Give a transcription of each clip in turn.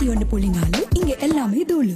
ஒன்று புள்ளி நாலு இங்க எல்லாமே தூளு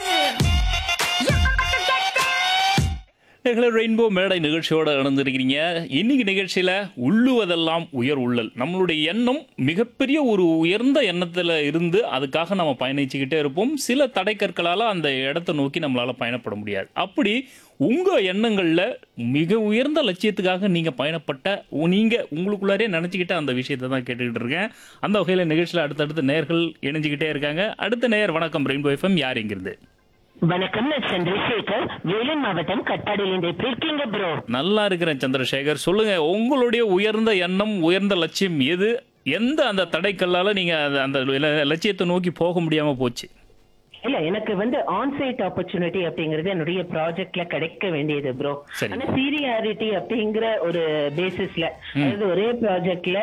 நேர்களே, ரெயின்போ மேடை நிகழ்ச்சியோட இணைந்திருக்கிறீங்க இன்னைக்கு நிகழ்ச்சியில உள்ளுவதெல்லாம் உயர் உள்ளல் நம்மளுடைய எண்ணம் மிகப்பெரிய ஒரு உயர்ந்த எண்ணத்துல இருந்து அதுக்காக நம்ம பயணிச்சுக்கிட்டே இருப்போம் சில தடைக்கற்களால அந்த இடத்தை நோக்கி நம்மளால பயணப்பட முடியாது அப்படி உங்க எண்ணங்கள்ல மிக உயர்ந்த லட்சியத்துக்காக நீங்க பயணப்பட்ட உ- நீங்க உங்களுக்குள்ளாரே நினைச்சுக்கிட்ட அந்த விஷயத்தை தான் கேட்டுக்கிட்டு இருக்கேன் அந்த வகையில நிகழ்ச்சியில அடுத்தடுத்து நேர்கள் இணைஞ்சுக்கிட்டே இருக்காங்க அடுத்த நேயர் வணக்கம் ரெயின்போ எஃப்எம் யார் எங்கிருந்து வணக்கம் நான் சந்திரசேகர் வேலூர் மாவட்டம் கட்டாடிலிருந்து எப்படி இருக்கீங்க ப்ரோ நல்லா இருக்கிறேன் சந்திரசேகர் சொல்லுங்க உங்களுடைய உயர்ந்த எண்ணம் உயர்ந்த லட்சியம் எது எந்த அந்த தடைக்கல்லால நீங்க அந்த- அந்த ல- லட்சியத்தை நோக்கி போக முடியாம போச்சு இல்ல எனக்கு வந்து ஆன்சைட் ஆப்பர்ச்சுனிட்டி அப்படிங்கறது என்னுடைய ப்ராஜெக்ட்ல கிடைக்க வேண்டியது ப்ரோ சரி. ஆனா சீரியாரிட்டி அப்படிங்கிற ஒரு பேசிஸ்ல அதாவது ஒரே ப்ராஜெக்ட்ல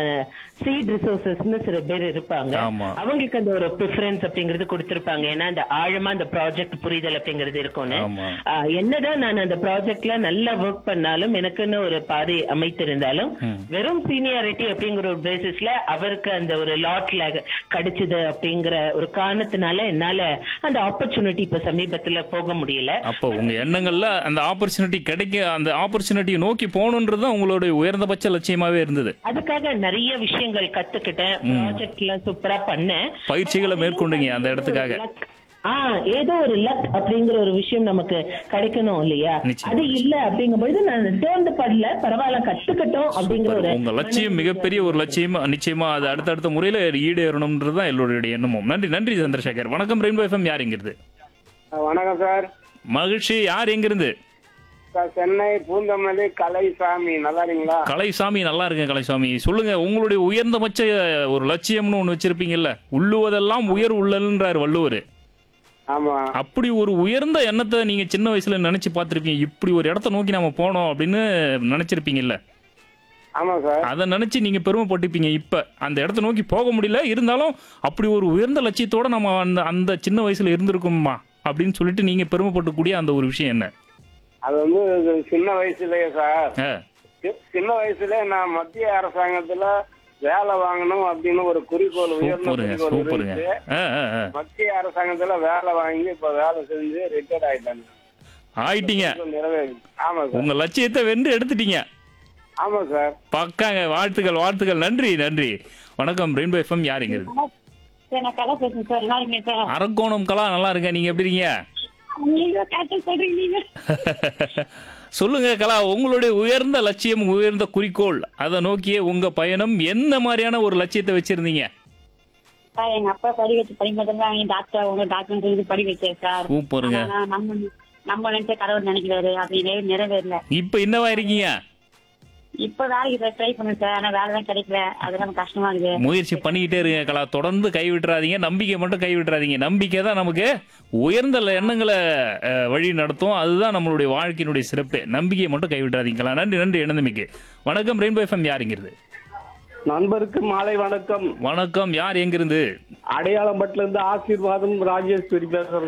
சீட் ரிசோர்சஸ்னு சில பேர் இருப்பாங்க ஆமா. அவங்களுக்கு அந்த ஒரு ப்ரிஃபரன்ஸ் அப்படிங்கறது கொடுத்திருப்பாங்க ஏன்னா அந்த ஆழமா அந்த ப்ராஜெக்ட் புரிதல் அப்படிங்கிறது இருக்கும்னு ஆமா. ஆஹ் என்னதான் நான் அந்த ப்ராஜெக்ட்ல நல்லா ஒர்க் பண்ணாலும் எனக்குன்னு ஒரு பாதை அமைத்திருந்தாலும் வெறும் சீனியாரிட்டி அப்படிங்கிற ஒரு பேசிஸ்ல அவருக்கு அந்த ஒரு லாட்ல கிடைச்சது அப்படிங்கிற ஒரு காரணத்தினால என்னால அந்த ஆப்பர்ச்சுனிட்டி இப்ப சமீபத்துல போக முடியல அப்போ உங்க எண்ணங்கள்ல அந்த ஆப்பர்ச்சுனிட்டி கிடைக்க அந்த ஆப்பர்ச்சுனிட்டியை நோக்கி போகணுன்றது தான் உங்களுடைய உயர்ந்தபட்ச லட்சியமாவே இருந்தது அதுக்காக நிறைய விஷயங்கள் கத்துக்கிட்டேன் ப்ராஜெக்ட்ல சூப்பரா பண்ணேன் பயிற்சிகளை மேற்கொண்டீங்க அந்த இடத்துக்காக ஆ ஏதோ ஒரு லக் அப்படிங்கிற ஒரு விஷயம் நமக்கு கிடைக்கணும் இல்லையா நிச்சயம். அது இல்ல அப்படிங்கும்போது நான் தேர்ந்து படல பரவாயில்ல கத்துக்கிட்டோம் அப்படிங்கிற ஒரு உங்க லட்சியம் மிகப்பெரிய ஒரு லட்சியம் நிச்சயமா அது அடுத்தடுத்த முறையில ஈடேறணும்ன்றது தான் எல்லோருடைய எண்ணமும் நன்றி நன்றி சந்திரசேகர் வணக்கம் ரெயின்போ எஃப்எம் யார் எங்கிருந்து வணக்கம் சார் மகிழ்ச்சி யார் எங்கிருந்து சார் சென்னை பூந்தமல்லி கலைசாமி நல்லா இருக்கீங்களா கலைசாமி நல்லா இருக்கேன் கலைசாமி சொல்லுங்க உங்களுடைய உயர்ந்தபட்ச ஒரு லட்சியம்னு ஒண்ணு வச்சிருப்பீங்கல்ல உள்ளுவதெல்லாம் உயர் உள்ளல்ன்றார் வள்ளுவர் ஆமா அப்படி ஒரு உயர்ந்த எண்ணத்தை நீங்க சின்ன வயசுல நினைச்சு பார்த்திருப்பீங்க இப்படி ஒரு இடத்த நோக்கி நாம போனோம் அப்படின்னு நினைச்சிருப்பீங்கல்ல ஆமா சார் அதை நினைச்சு நீங்க பெருமைப்பட்டுப்பீங்க இப்ப அந்த இடத்த நோக்கி போக முடியல இருந்தாலும் அப்படி ஒரு உயர்ந்த லட்சியத்தோட நம்ம அந்த அந்த சின்ன வயசுல இருந்திருக்கோமா அப்படின்னு சொல்லிட்டு நீங்க பெருமைப்பட்டுக்கூடிய அந்த ஒரு விஷயம் என்ன அது வந்து இது சின்ன வயசுலயே சார் ஆ, சி- சின்ன வயசுல நான் மத்திய அரசாங்கத்துல வேலை வாங்கணும் அப்படின்னு ஒரு குறிக்கோள் உயர்ந்த சூப்பருங்க குறிக்கோள் சூப்பருங்க இருந்துச்சு ஆ, ஆ, ஆ. மத்திய அரசாங்கத்துல வேலை வாங்கி இப்ப வேலை செஞ்சு ரிட்டையர்ட் ஆயிட்டாங்க ஆயிட்டீங்க நிறைவேறி ஆமா சார் உங்க லட்சியத்தை வென்று எடுத்துட்டீங்க ஆமா சார் பக்காங்க வாழ்த்துக்கள் வாழ்த்துக்கள் நன்றி நன்றி வணக்கம் ரெயின்போ எஃப்எம் யாருங்கிறது சார் நான் கதை பேசுறேன் சார் நல்லா இருக்கேன் சார் அரக்கோணம் கலா நல்லா இருக்கேன் நீங்க எப்படி இருக்கீங்க நீங்க கரெக்டா சொல்றீங்க நீங்க சொல்லுங்க கலா உங்களுடைய உயர்ந்த லட்சியம் உயர்ந்த குறிக்கோள் அதை நோக்கிய உங்க பயணம் என்ன மாதிரியான ஒரு லட்சியத்தை வச்சிருந்தீங்க சார் எங்க அப்பா படி வச்சு படிக்க தான் டாக்டர் உங்க டாக்டர் சொல்லி படி வச்சேன் சார் சூப்பருங்க ஆனா நம்ம நம்ம நினைச்ச கடவுள் நினைக்கிறாரு அது நிறைவே- நிறைவேறல இப்ப என்னவா இருக்கீங்க இப்ப வேலைக்கு ட்ரை பண்ணேன் சார் ஆனா வேலை தான் கிடைக்கல அது நம்ம கஷ்டமா இருக்கு முயற்சி பண்ணிக்கிட்டே இருங்க கலா தொடர்ந்து கைவிட்டுறாதீங்க நம்பிக்கை மட்டும் கைவிட்டுறாதீங்க நம்பிக்கை தான் நமக்கு உயர்ந்த எண்ணங்களை அஹ், வழி நடத்தும் அதுதான் நம்மளுடைய வாழ்க்கையினுடைய சிறப்பு நம்பிக்கையை மட்டும் கைவிட்டுறாதீங்க கலா நன்றி நன்றி இணைந்தமைக்கு வணக்கம் ரெயின்போ எஃப்எம் யாருங்கிறது நண்பருக்கு மாலை வணக்கம் வணக்கம் யார் எங்கிருந்து அடையாளம்பட்டில இருந்து ஆசீர்வாதம் ராஜேஸ்வரி பேசுறேன்